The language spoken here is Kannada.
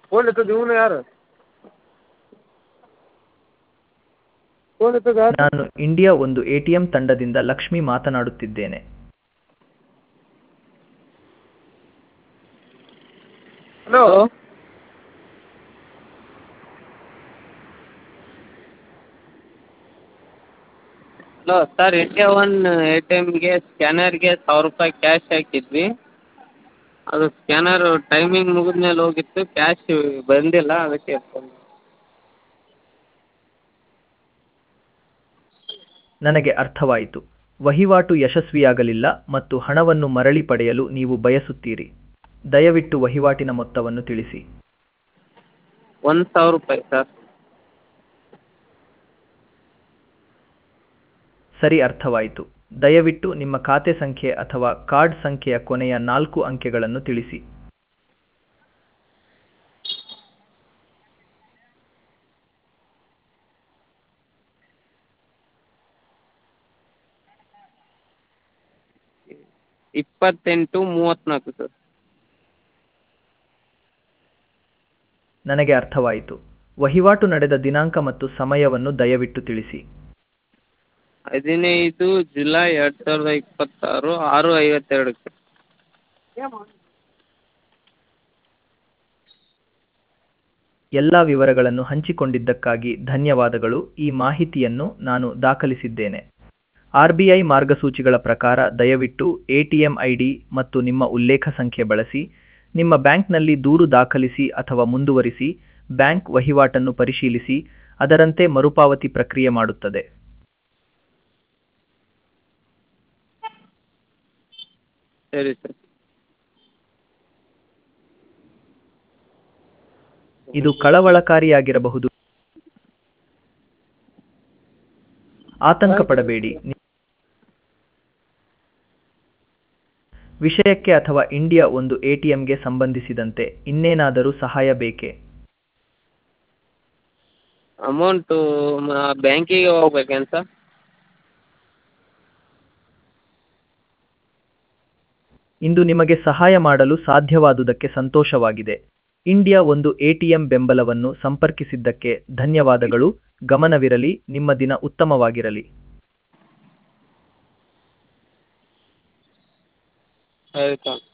ಫೋನ್ ಎತ್ತದು ಇವನು ಯಾರು ಫೋನ್ ಎತ್ತದು ಯಾರು ನಾನು ಇಂಡಿಯಾ ಒಂದು ಎಟಿಎಂ ತಂಡದಿಂದ ಲಕ್ಷ್ಮಿ ಮಾತನಾಡುತ್ತಿದ್ದೇನೆ hello hello sir India one A T ಎಮ್ಗೆ ಸ್ಕ್ಯಾನರ್ಗೆ ಸಾವಿರ ರೂಪಾಯಿ ಕ್ಯಾಶ್ ಹಾಕಿದ್ವಿ ಅದು ಸ್ಕ್ಯಾನರು ಟೈಮಿಂಗ್ ಮುಗಿದ ಮೇಲೆ ಹೋಗಿತ್ತು ಕ್ಯಾಶ್ ಬಂದಿಲ್ಲ ಅದಕ್ಕೆ ಫೋನ್ ನನಗೆ ಅರ್ಥವಾಯಿತು ವಹಿವಾಟು ಯಶಸ್ವಿಯಾಗಲಿಲ್ಲ ಮತ್ತು ಹಣವನ್ನು ಮರಳಿ ಪಡೆಯಲು ನೀವು ಬಯಸುತ್ತೀರಿ ದಯವಿಟ್ಟು ವಹಿವಾಟಿನ ಮೊತ್ತವನ್ನು ತಿಳಿಸಿ ಒಂದು ಸಾವಿರ ರೂಪಾಯಿ ಸರ್ ಸರಿ ಅರ್ಥವಾಯಿತು ದಯವಿಟ್ಟು ನಿಮ್ಮ ಖಾತೆ ಸಂಖ್ಯೆ ಅಥವಾ ಕಾರ್ಡ್ ಸಂಖ್ಯೆಯ ಕೊನೆಯ ನಾಲ್ಕು ಅಂಕೆಗಳನ್ನು ತಿಳಿಸಿ ಇಪ್ಪತ್ತೆಂಟು ಮೂವತ್ತ್ನಾಲ್ಕು ಸರ್ ನನಗೆ ಅರ್ಥವಾಯಿತು ವಹಿವಾಟು ನಡೆದ ದಿನಾಂಕ ಮತ್ತು ಸಮಯವನ್ನು ದಯವಿಟ್ಟು ತಿಳಿಸಿ ಹದಿನೈದು ಜುಲೈ ಎರಡು ಸಾವಿರದ ಇಪ್ಪತ್ತಾರು ಆರು ಐವತ್ತೆರಡಕ್ಕೆ ಎಲ್ಲ ವಿವರಗಳನ್ನು ಹಂಚಿಕೊಂಡಿದ್ದಕ್ಕಾಗಿ ಧನ್ಯವಾದಗಳು ಈ ಮಾಹಿತಿಯನ್ನು ನಾನು ದಾಖಲಿಸಿದ್ದೇನೆ ಆರ್ ಬಿ ಐ ಮಾರ್ಗಸೂಚಿಗಳ ಪ್ರಕಾರ ದಯವಿಟ್ಟು ಎಟಿಎಂ ಐಡಿ ಮತ್ತು ನಿಮ್ಮ ಉಲ್ಲೇಖ ಸಂಖ್ಯೆ ಬಳಸಿ ನಿಮ್ಮ ಬ್ಯಾಂಕ್ನಲ್ಲಿ ದೂರು ದಾಖಲಿಸಿ ಅಥವಾ ಮುಂದುವರಿಸಿ ಬ್ಯಾಂಕ್ ವಹಿವಾಟನ್ನು ಪರಿಶೀಲಿಸಿ ಅದರಂತೆ ಮರುಪಾವತಿ ಪ್ರಕ್ರಿಯೆ ಮಾಡುತ್ತದೆ ಸರಿ ಸರ್ ಇದು ಕಳವಳಕಾರಿಯಾಗಿರಬಹುದು ಆತಂಕ ಪಡಬೇಡಿ ವಿಷಯಕ್ಕೆ ಅಥವಾ ಇಂಡಿಯಾ ಒಂದು ಎಟಿಎಂಗೆ ಸಂಬಂಧಿಸಿದಂತೆ ಇನ್ನೇನಾದರೂ ಸಹಾಯ ಬೇಕೇ ಅಮೌಂಟು ಬ್ಯಾಂಕಿಗೆ ಹೋಗ್ಬೇಕೇನು ಸರ್ ಇಂದು ನಿಮಗೆ ಸಹಾಯ ಮಾಡಲು ಸಾಧ್ಯವಾದುದಕ್ಕೆ ಸಂತೋಷವಾಗಿದೆ ಇಂಡಿಯಾ ಒಂದು ಎಟಿಎಂ ಬೆಂಬಲವನ್ನು ಸಂಪರ್ಕಿಸಿದ್ದಕ್ಕೆ ಧನ್ಯವಾದಗಳು ಗಮನವಿರಲಿ ನಿಮ್ಮ ದಿನ ಉತ್ತಮವಾಗಿರಲಿ ಸರಿ ಸರ್